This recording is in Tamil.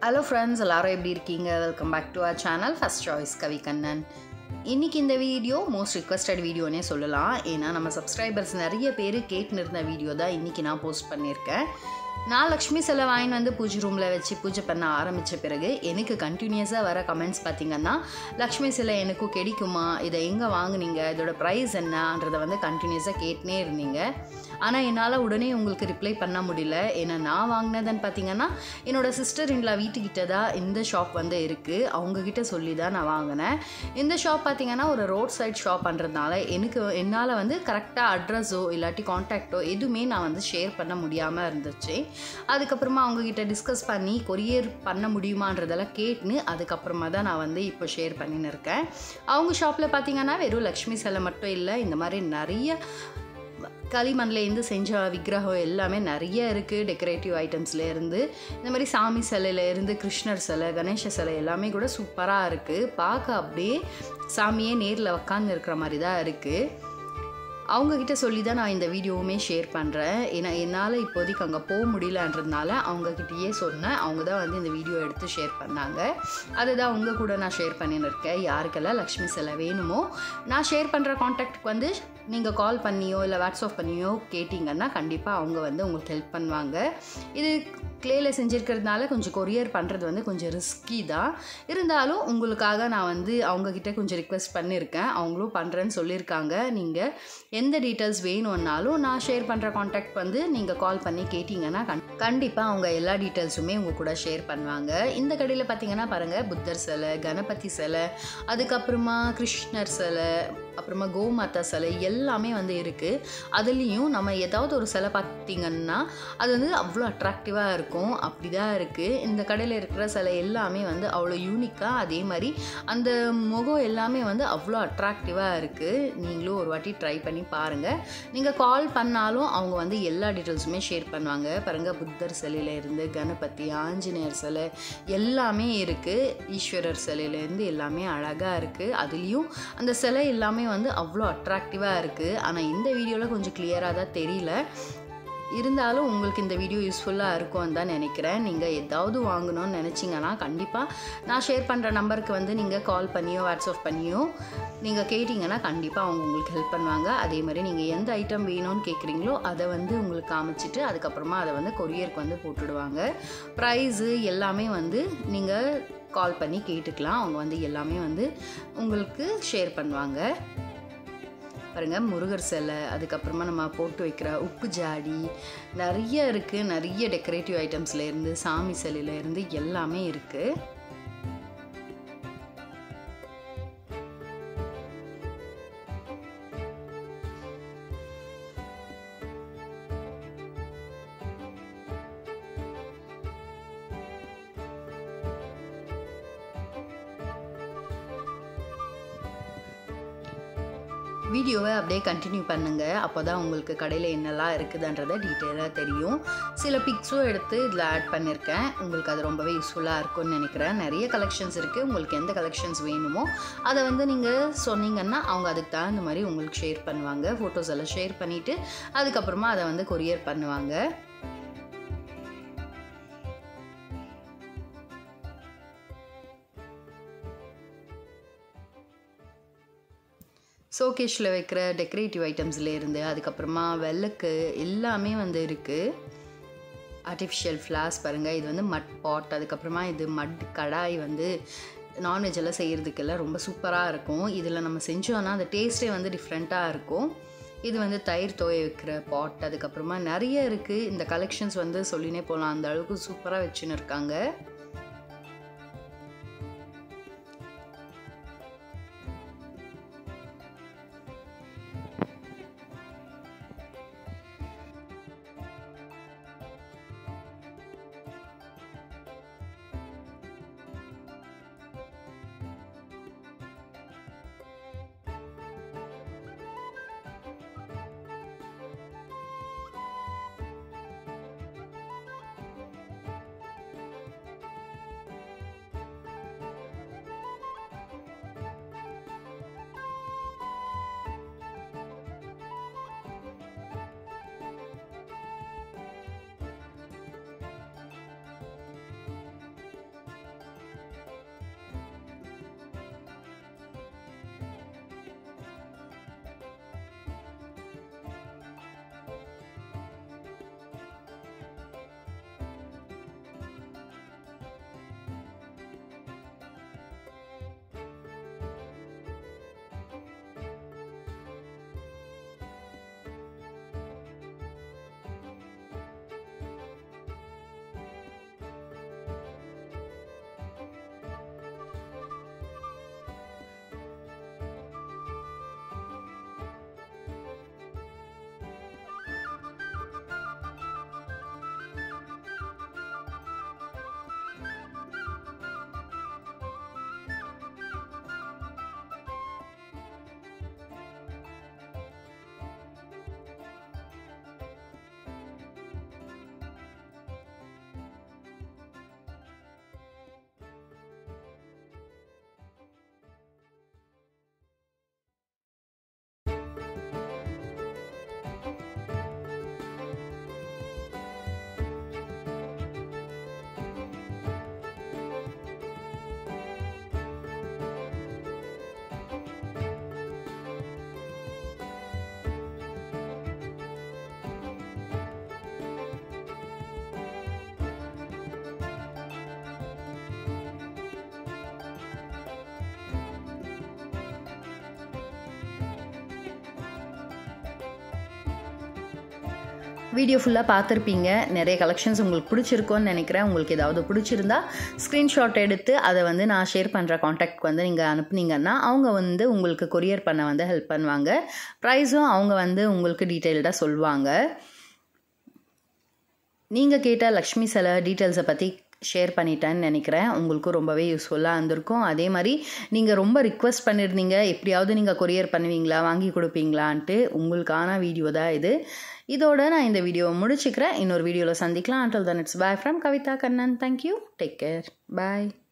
ஹலோ ஃப்ரெண்ட்ஸ் எல்லாரும் எப்படி இருக்கீங்க welcome back to our channel first choice Kavi Kannan இன்றைக்கி இந்த வீடியோ மோஸ்ட் ரிக்வஸ்டட் வீடியோனே சொல்லலாம் ஏன்னா நம்ம சப்ஸ்கிரைபர்ஸ் நிறைய பேர் கேட்டுன்னு இருந்த வீடியோ தான் இன்றைக்கி நான் போஸ்ட் பண்ணியிருக்கேன் நான் லக்ஷ்மி சிலை வாங்கின்னு வந்து பூஜை ரூமில் வச்சு பூஜை பண்ண ஆரம்பித்த பிறகு எனக்கு கண்டினியூஸாக வர கமெண்ட்ஸ் பார்த்திங்கன்னா லக்ஷ்மி சிலை எனக்கும் கிடைக்குமா இதை எங்கே வாங்குனீங்க இதோட ப்ரைஸ் என்னன்றதை வந்து கண்டினியூஸாக கேட்டுனே இருந்தீங்க ஆனால் என்னால் உடனே உங்களுக்கு ரிப்ளை பண்ண முடியல ஏன்னா நான் வாங்கினதுன்னு பார்த்தீங்கன்னா என்னோட சிஸ்டர் இன்லா வீட்டுக்கிட்ட தான் இந்த ஷாப் வந்து இருக்குது அவங்கக்கிட்ட சொல்லி தான் நான் வாங்கினேன் இந்த ஷாப் பார்த்தீங்கன்னா ஒரு ரோட் சைட் ஷாப் பண்ணுறதுனால எனக்கு என்னால் வந்து கரெக்டாக அட்ரஸோ இல்லாட்டி காண்டாக்டோ எதுவுமே நான் வந்து ஷேர் பண்ண முடியாமல் இருந்துச்சு அதுக்கப்புறமா அவங்கக்கிட்ட டிஸ்கஸ் பண்ணி கொரியர் பண்ண முடியுமான்றதெல்லாம் கேட்டுன்னு அதுக்கப்புறமா தான் நான் வந்து இப்போ ஷேர் பண்ணின்னு இருக்கேன் அவங்க ஷாப்பில் பார்த்தீங்கன்னா வெறும் லக்ஷ்மி சிலை மட்டும் இல்லை இந்த மாதிரி நிறைய களிமண்லேருந்து செஞ்ச விக்கிரகம் எல்லாமே நிறைய இருக்குது டெக்கரேட்டிவ் ஐட்டம்ஸ்லேருந்து இந்த மாதிரி சாமி சிலையிலேருந்து கிருஷ்ணர் சிலை கணேச சிலை எல்லாமே கூட சூப்பராக இருக்குது பார்க்க அப்படியே சாமியே நேரில் உக்காந்து இருக்கிற மாதிரி தான் இருக்குது அவங்கக்கிட்ட சொல்லி தான் நான் இந்த வீடியோவுமே ஷேர் பண்ணுறேன் ஏன்னா என்னால் இப்போதைக்கு அங்கே போக முடியலன்றதுனால அவங்கக்கிட்டயே சொன்னேன் அவங்க தான் வந்து இந்த வீடியோ எடுத்து ஷேர் பண்ணாங்க அதுதான் உங்கள் கூட நான் ஷேர் பண்ணின்னு இருக்கேன் யாருக்கெல்லாம் லக்ஷ்மி சிலை வேணுமோ நான் ஷேர் பண்ணுற காண்டாக்டுக்கு வந்து நீங்கள் கால் பண்ணியோ இல்லை வாட்ஸ்அப் பண்ணியோ கேட்டிங்கன்னா கண்டிப்பாக அவங்க வந்து உங்களுக்கு ஹெல்ப் பண்ணுவாங்க இது க்ளேயில் செஞ்சுருக்கிறதுனால கொஞ்சம் கொரியர் பண்ணுறது வந்து கொஞ்சம் ரிஸ்கி தான் இருந்தாலும் உங்களுக்காக நான் வந்து அவங்கக்கிட்ட கொஞ்சம் ரிக்வெஸ்ட் பண்ணியிருக்கேன் அவங்களும் பண்ணுறேன்னு சொல்லியிருக்காங்க நீங்கள் எந்த டீட்டெயில்ஸ் வேணும்னாலும் நான் ஷேர் பண்ணுற காண்டாக்ட் வந்து நீங்கள் கால் பண்ணி கேட்டிங்கன்னா கண் கண்டிப்பாக அவங்க எல்லா டீட்டெயில்ஸுமே உங்கள் கூட ஷேர் பண்ணுவாங்க இந்த கடையில் பார்த்தீங்கன்னா பாருங்கள் புத்தர் சிலை கணபதி சிலை அதுக்கப்புறமா கிருஷ்ணர் சிலை அப்புறமா கோமாதா சிலை எல்லாமே வந்து இருக்குது அதுலேயும் நம்ம ஏதாவது ஒரு சிலை பார்த்திங்கன்னா அது வந்து அவ்வளோ அட்ராக்டிவாக இருக்கும் அப்படி தான் இருக்குது இந்த கடையில் இருக்கிற சிலை எல்லாமே வந்து அவ்வளோ யூனிக்காக அதே மாதிரி அந்த முகம் எல்லாமே வந்து அவ்வளோ அட்ராக்டிவாக இருக்குது நீங்களும் ஒரு வாட்டி ட்ரை பண்ணி பாருங்கள் நீங்கள் கால் பண்ணாலும் அவங்க வந்து எல்லா டீட்டெயில்ஸுமே ஷேர் பண்ணுவாங்க பாருங்கள் புத்தர் சிலையிலேருந்து கணபதி ஆஞ்சநேயர் சிலை எல்லாமே இருக்குது ஈஸ்வரர் சிலையிலேருந்து எல்லாமே அழகாக இருக்குது அதுலேயும் அந்த சிலை எல்லாமே வந்து அவ்வளோ அட்ராக்டிவாக இருக்குது ஆனால் இந்த வீடியோவில் கொஞ்சம் கிளியராக தான் தெரியல இருந்தாலும் உங்களுக்கு இந்த வீடியோ யூஸ்ஃபுல்லாக இருக்கும்னு தான் நினைக்கிறேன் நீங்கள் ஏதாவது வாங்கணும்னு நினச்சிங்கன்னா கண்டிப்பாக நான் ஷேர் பண்ணுற நம்பருக்கு வந்து நீங்கள் கால் பண்ணியோ வாட்ஸ்அப் பண்ணியோ நீங்கள் கேட்டிங்கன்னா கண்டிப்பாக அவங்க உங்களுக்கு ஹெல்ப் பண்ணுவாங்க அதே மாதிரி நீங்கள் எந்த ஐட்டம் வேணும்னு கேட்குறீங்களோ அதை வந்து உங்களுக்கு காமிச்சிட்டு அதுக்கப்புறமா அதை வந்து கொரியருக்கு வந்து போட்டுடுவாங்க ப்ரைஸு எல்லாமே வந்து நீங்கள் கால் பண்ணி கேட்டுக்கலாம் அவங்க வந்து எல்லாமே வந்து உங்களுக்கு ஷேர் பண்ணுவாங்க பாருங்கள் முருகர் சிலை அதுக்கப்புறமா நம்ம போட்டு வைக்கிற உப்பு ஜாடி நிறைய இருக்குது நிறைய டெக்கரேட்டிவ் ஐட்டம்ஸ்லேருந்து சாமி சிலையிலேருந்து எல்லாமே இருக்குது வீடியோவை அப்படியே கண்டினியூ பண்ணுங்கள் அப்போ தான் உங்களுக்கு கடையில் என்னெல்லாம் இருக்குதுன்றதை டீட்டெயிலாக தெரியும் சில பிக்ஸும் எடுத்து இதில் ஆட் பண்ணியிருக்கேன் உங்களுக்கு அது ரொம்பவே யூஸ்ஃபுல்லாக இருக்கும்னு நினைக்கிறேன் நிறைய கலெக்ஷன்ஸ் இருக்குது உங்களுக்கு எந்த கலெக்ஷன்ஸ் வேணுமோ அதை வந்து நீங்கள் சொன்னீங்கன்னா அவங்க அதுக்கு தகுந்த மாதிரி உங்களுக்கு ஷேர் பண்ணுவாங்க ஃபோட்டோஸ் எல்லாம் ஷேர் பண்ணிவிட்டு அதுக்கப்புறமா அதை வந்து கொரியர் பண்ணுவாங்க ஷோகேஷில் வைக்கிற டெக்கரேட்டிவ் ஐட்டம்ஸ்லேருந்து அதுக்கப்புறமா வெள்ளக்கு எல்லாமே வந்து இருக்குது ஆர்டிஃபிஷியல் ஃப்ளாஸ் பாருங்கள் இது வந்து மட் பாட் அதுக்கப்புறமா இது மட் கடாய் வந்து நான்வெஜ் எல்லாம் செய்கிறதுக்கெல்லாம் ரொம்ப சூப்பராக இருக்கும் இதில் நம்ம செஞ்சோன்னா அந்த டேஸ்ட்டே வந்து டிஃப்ரெண்ட்டாக இருக்கும் இது வந்து தயிர் துவைய வைக்கிற பாட் அதுக்கப்புறமா நிறைய இருக்குது இந்த கலெக்ஷன்ஸ் வந்து சொல்லினே போகலாம் அந்த அளவுக்கு சூப்பராக வச்சுன்னு இருக்காங்க வீடியோ ஃபுல்லாக பார்த்துருப்பீங்க நிறைய கலெக்ஷன்ஸ் உங்களுக்கு பிடிச்சிருக்கோன்னு நினைக்கிறேன் உங்களுக்கு ஏதாவது பிடிச்சிருந்தா ஸ்க்ரீன்ஷாட் எடுத்து அதை வந்து நான் ஷேர் பண்ணுற காண்டாக்ட்க்கு வந்து நீங்கள் அனுப்புனீங்கன்னா அவங்க வந்து உங்களுக்கு கொரியர் பண்ண வந்து ஹெல்ப் பண்ணுவாங்க ப்ரைஸும் அவங்க வந்து உங்களுக்கு டீட்டெயில்டாக சொல்லுவாங்க நீங்கள் கேட்ட லக்ஷ்மி சில டீட்டெயில்ஸை பற்றி ஷேர் பண்ணிட்டேன்னு நினைக்கிறேன் உங்களுக்கும் ரொம்பவே யூஸ்ஃபுல்லாக இருந்திருக்கும் அதே மாதிரி நீங்கள் ரொம்ப ரிக்வெஸ்ட் பண்ணியிருந்தீங்க எப்படியாவது நீங்கள் கொரியர் பண்ணுவீங்களா வாங்கி கொடுப்பீங்களான்ட்டு உங்களுக்கான வீடியோ தான் இது இதோட நான் இந்த வீடியோவை முடிச்சுக்கிறேன் இன்னொரு வீடியோவில் சந்திக்கலாம் until then it's bye from Kavitha Kannan thank you take care bye